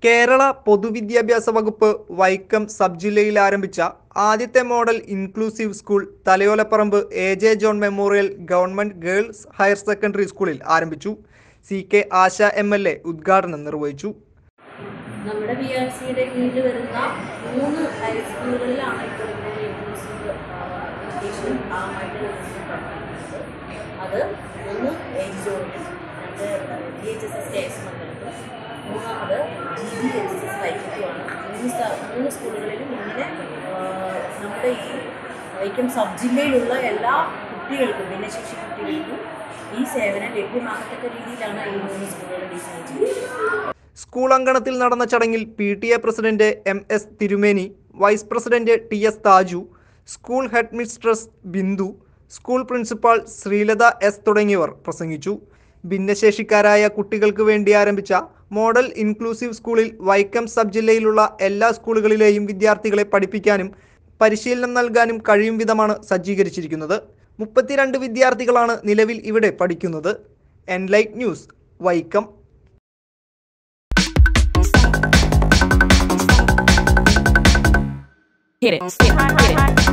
കേരള പൊതുവിദ്യാഭ്യാസ വകുപ്പ് വൈക്കം സബ് ജില്ലയിൽ ആരംഭിച്ച ആദ്യത്തെ model inclusive school Thalayolaparambu A J John memorial government girls higher secondary സ്കൂളിൽ ആരംഭിച്ചു C K Asha M L A ഉദ്ഘാടനം നിർവഹിച്ചു നമ്മുടെ ബി ആർ സിയുടെ കീഴിൽ വരുന്ന മൂന്ന് ഹൈസ്കൂളുകളിലാണ് ഇപ്പോൾ ഇവിടെ ഇൻക്ലൂസീവ് എഡ്യൂക്കേഷൻ ആയിട്ട് പ്രവർത്തിക്കുന്നത് അത് ഒന്ന് എച്ച് ജോണിലും രണ്ട് D H S S K S മംഗലത്തും മൂന്നാമത് G B H S S വൈക്കത്തുമാണ് മൂന്ന് സ്ഥ മൂന്ന് സ്കൂളുകളിലും ഇങ്ങനെ ആ, നമ്മുടെ ഈ വൈക്കം സബ് ജില്ലയിലുള്ള എല്ലാ കുട്ടികൾക്കും ഭിന്നശേഷി കുട്ടികൾക്കും ഈ സേവനം ലഭ്യമാകത്തക്ക രീതിയിലാണ് ഈ മൂന്ന് സ്കൂളുകൾ ഡിസൈൻ ചെയ്തിരിക്കുന്നത് സ്കൂൾ അങ്കണത്തിൽ നടന്ന ചടങ്ങിൽ P T A president M S Thirumeni vice president T S Thaju school head mistress Bindu school principal Sreelatha S തുടങ്ങിയവർ പ്രസംഗിച്ചു ഭിന്നശേഷിക്കാരായ കുട്ടികൾക്ക് വേണ്ടി ആരംഭിച്ച മോഡൽ ഇൻക്ലൂസീവ് സ്കൂളിൽ വൈക്കം സബ് ജില്ലയിലുള്ള എല്ലാ സ്കൂളുകളിലെയും വിദ്യാർത്ഥികളെ പഠിപ്പിക്കാനും പരിശീലനം നൽകാനും കഴിയും വിധമാണ് സജ്ജീകരിച്ചിരിക്കുന്നത് മുപ്പത്തിരണ്ട് വിദ്യാർത്ഥികളാണ് നിലവിൽ ഇവിടെ പഠിക്കുന്നത് enlight news Vaikom Hit it, hit it, hit it.